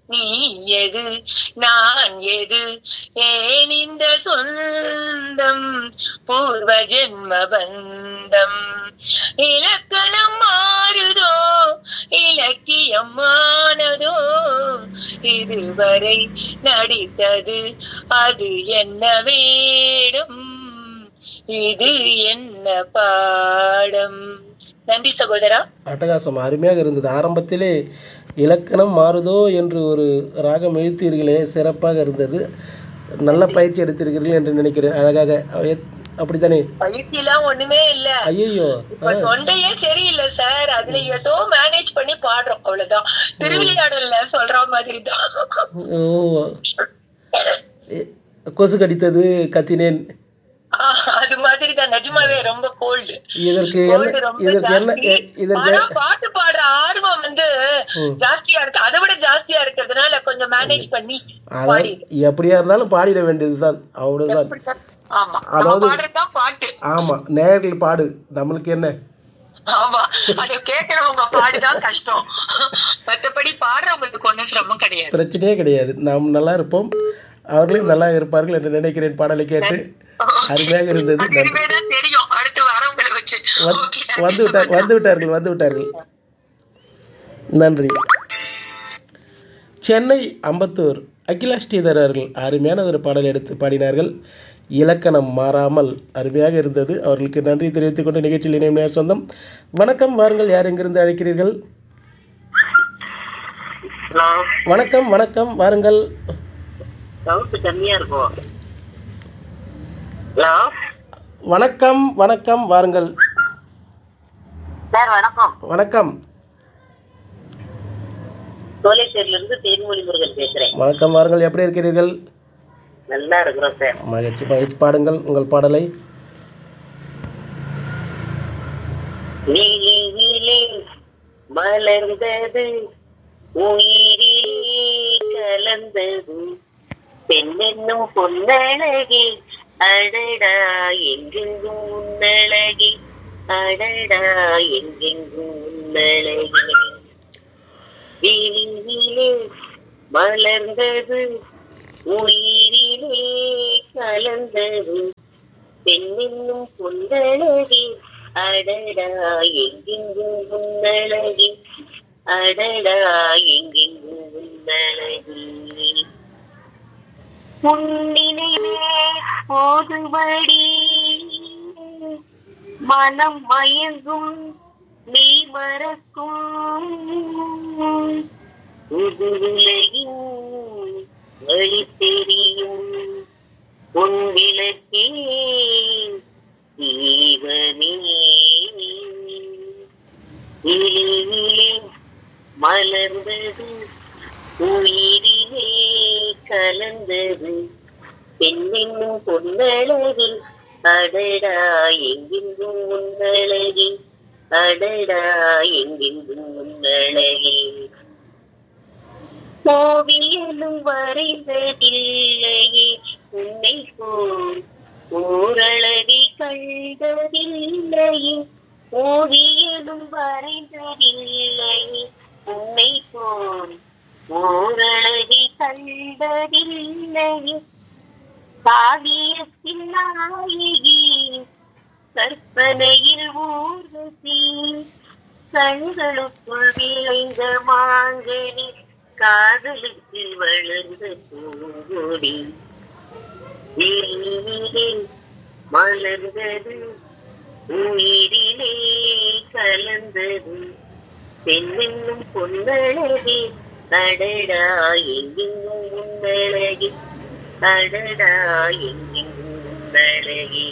நீ எது நான் எது ஏன் இந்த சொந்தம் பூர்வ ஜென்ம பந்தம் இலக்கணம் மாறுதோ இலக்கியம் மானதோ இதுவரை நடித்தது அது என்ன வேடம் இது என்ன பாடம் நன்றி சகோதரா அட்டகாசம் அருமையாக இருந்தது ஆரம்பத்திலே இலக்கணம் மாறுதோ என்று ஒரு ராகம் இழுத்தீர்களே சிறப்பாக இருந்தது நல்ல பயிற்சி எடுத்திருக்கிறீர்கள் என்று நினைக்கிறேன் அழகாக எத்- அப்படித்தானே பயிற்சிலாம் ஒண்ணுமே இல்ல ஐயோ இப்ப தொண்டையே சரியில்லை சார் அதுல ஏதோ மேனேஜ் பண்ணி பாடுறோம் அவ்வளவுதான் திருவிளையாடல்ல சொல்ற மாதிரி தான் ஓ எ- கொசு கடித்தது கத்தினேன் அது மாதிரி தான் நிஜமாவே ரொம்ப கோல்டு இதற்கு கோல்டு என்ன ரொம்ப இதற்கு என்ன ஜாஸ்தி எ- இதற்கு ஆனா பாட்டு பாடுற ஆர்வம் வந்து ஜாஸ்தியா இருக்கு அதை விட ஜாஸ்தியா இருக்கிறதுனால கொஞ்சம் மேனேஜ் பண்ணி அதாவது பாடி எப்படியா இருந்தாலும் பாடிட வேண்டியதுதான் அவ்வளவுதான் ஆமா நம்ம அதாவது- பாடுறதுதான் பாட்டு ஆமா நேயர்கள் பாடு நம்மளுக்கு என்ன ஆமா அது கேட்கறவங்க பாடுதான் கஷ்டம் மத்தபடி பாடுறவங்களுக்கு ஒண்ணும் சிரமம் கிடையாது பிரச்சனையே கிடையாது நாம் நல்லா இருப்போம் அவர்களும் நல்லா இருப்பார்கள் என்று நினைக்கிறேன் பாடலை கேட்டு அருமையாக இருந்தது அது நன்றி இனிமேதான் தெரியும் அடுத்து வரவங்களை வச்சு வந்து- Okay, வந்து விட்டார் வந்து விட்டார்கள் வந்து விட்டார்கள் நன்றி சென்னை அம்பத்தூர் அகிலா ஸ்ரீதர் அவர்கள் அருமையான ஒரு பாடல் எடுத்து பாடினார்கள் இலக்கணம் மாறாமல் அருமையாக இருந்தது அவர்களுக்கு நன்றி தெரிவித்துக் கொண்டு நிகழ்ச்சியில் இணையும் நேர் சொந்தம் வணக்கம் வாருங்கள் யார் எங்கிருந்து அழைக்கிறீர்கள் ஹலோ வணக்கம் வணக்கம் வாருங்கள் சவுண்ட் கம்மியா இருக்கும் ஹலோ வணக்கம் வணக்கம் வாருங்கள் சார் வணக்கம் வணக்கம் சோழேஸ்வரில இருந்து தேன்மொழி முருகன் பேசுறேன் வணக்கம் வாருங்கள் எப்படி இருக்கிறீர்கள் நல்லா இருக்கிறோம் சார் மகிழ்ச்சி மகிழ்ச்சி பாடுங்கள் உங்கள் பாடலை விழியிலே மலர்ந்தது உயிரிலே கலந்தது பெண்ணென்னும் பொன்னழகி அடடா எங்கெங்கும் உன்னழகி அடடா எங்கெங்கும் உன்னழகி விழியிலே மலர்ந்தது உயிரிலே கலந்தது பெண்ணென்னும் பொன்னழகி அடடா எங்கெங்கும் உன்னழகி அடடா எங்கெங்கும் உன்னழகி உன்னினைவே போதுபடி மனம் மயங்கும் நீ மறக்கும் புது உலகின் வழி தெரியும் உன் விளக்கே தீபமே இலையிலே மலர்ந்தது உயிரிலே கலந்தது பெண்ணென்னும் பொன்னழகி அடடா எங்கெங்கும் உன்னழகி அடடா எங்கெங்கும் உன்னழகி ஓவியலும் வரைந்ததில்லையே உன்னை போல் ஓரளவி கண்டதில்லையே ஓவியலும் வரைந்ததில்லையே உன்னை போல் ஓரளவி கண்டதில்லையே காவியத்தின் நாயகி கற்பனையில் ஊர்வசி கண்களுக்குள் விளைந்த மாங்கனி காதலுக்கு வளர்ந்த பூங்கொடி விழியிலே மலர்ந்தது உயிரிலே கலந்தது பெண்ணென்னும் பொன்னழகி அடடா எங்கெங்கும் உன்னழகி அடடா எங்கெங்கும் உன்னழகி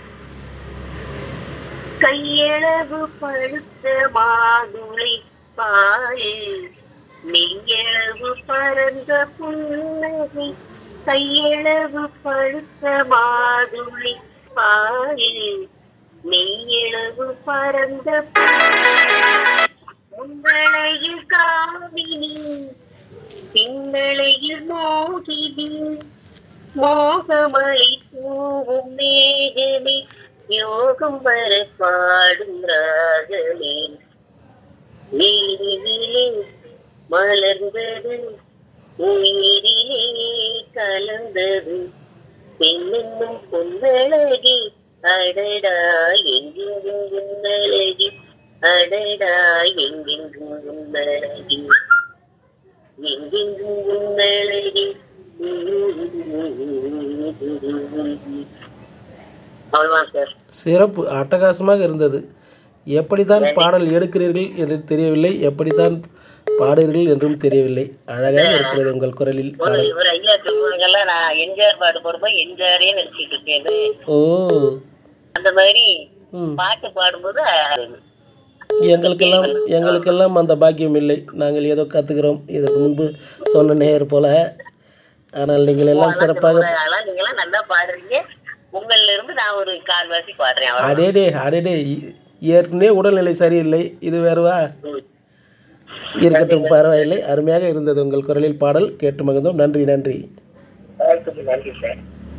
கையளவு பழுத்த மாதுளை பாலில் மெய்யளவு பரந்த புன்னகை கையளவு பழுத்த மாதுளை பாலில் மெய்யளவு பரந்த முந்தளையில் காவினி பின்னளையில் மோகினி மோகமலை தூவும் மேகமே யோகம் வர பாடும் ராகமே நீரிலே மலர்ந்தது உயிரிலே கலந்தது பெண்ணென்னும் பொன்னழகி அடடா எங்கெங்கும் உன்னழகி அடடா எங்கெங்கும் உன்னழகி எங்கெங்கும் உன்னழகி அவ்வளவுதான் சார் சிறப்பு அட்டகாசமாக இருந்தது எப்படித்தான் பாடல் எடுக்கிறீர்கள் என்று தெரியவில்லை எப்படித்தான் பாடுகிறீர்கள் என்றும் தெரியவில்லை அழகாக இருக்கிறது உங்கள் குரலில் ஒரு பாடல் ஒரு ஐயா சொல்லுவாங்கல்ல நான் எம்ஜிஆர் பாட்டு போடும்போது எம்ஜிஆரே நினைச்சிட்டு இருக்கேன் ஓ அந்த மாதிரி ம் பாட்டு பாடும்போது எங்களுக்கெல்லாம் எங்களுக்கெல்லாம் அந்த பாக்கியம் இல்லை நாங்கள் ஏதோ கற்றுக்கிறோம் இதற்கு முன்பு சொன்ன நேயர் போல ஆனால் நீங்கள் எல்லாம் சிறப்பாக அதெல்லாம் நீங்களாம் நல்லா பாடுறீங்க உங்கள்ல இருந்து நான் ஒரு கால்வாசி பாடுறேன் அவ்வளவுதான். அடேடே அடேடே இ- ஏற்கனவே உடல்நிலை சரியில்லை இது வேறுவா இருக்கட்டும் பரவாயில்லை அருமையாக இருந்தது உங்கள் குரலில் பாடல் கேட்டு மகிழ்ந்தோம் நன்றி நன்றி வாய்ப்புக்கு நன்றி சார்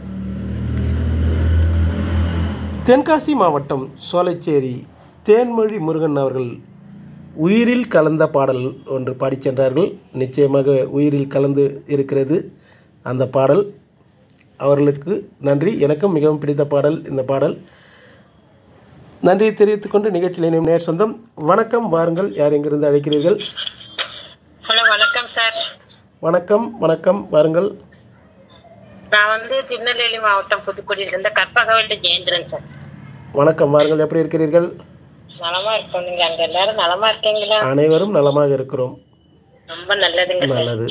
தென்காசி மாவட்டம் சோலைச்சேரி தேன்மொழி முருகன் அவர்கள் உயிரில் கலந்த பாடல் ஒன்று பாடிச் சென்றார்கள் நிச்சயமாக உயிரில் கலந்து இருக்கிறது அந்த பாடல் அவர்களுக்கு நன்றி எனக்கும் மிகவும் பிடித்த பாடல் இந்த பாடல் நன்றியை தெரிவித்துக் கொண்டு நிகழ்ச்சியில் இணையும் நேர் சொந்தம் வணக்கம் வாருங்கள் யார் எங்கிருந்து அழைக்கிறீர்கள் ஹலோ வணக்கம் சார் வணக்கம் வணக்கம் வாருங்கள் நான் வந்து திருநெல்வேலி மாவட்டம் புதுக்குடியில இருந்து கற்பகவல்லி ஜெயேந்திரன் சார் வணக்கம் வாருங்கள் எப்படி இருக்கிறீர்கள் நலமா இருக்கோம் நீங்க அங்க எல்லாரும் நலமா இருக்கீங்களா அனைவரும் நலமாக இருக்கிறோம் ரொம்ப நல்லதுங்க சார் நல்லது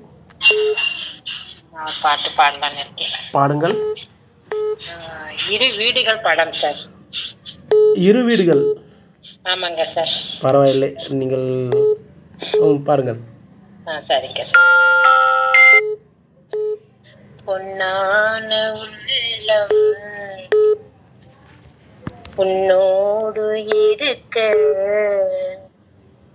நான் பாட்டு பாடலான்னு இருக்கேன் பாடுங்கள் ஆஹ் இரு வீடுகள் படம் சார் இரு வீடுகள் ஆமாங்க சார் பரவாயில்லை நீங்கள் ம், பாருங்கள் ஆ சரிங்க சார் பொன்னான உள்ளம் உன்னோடு இருக்க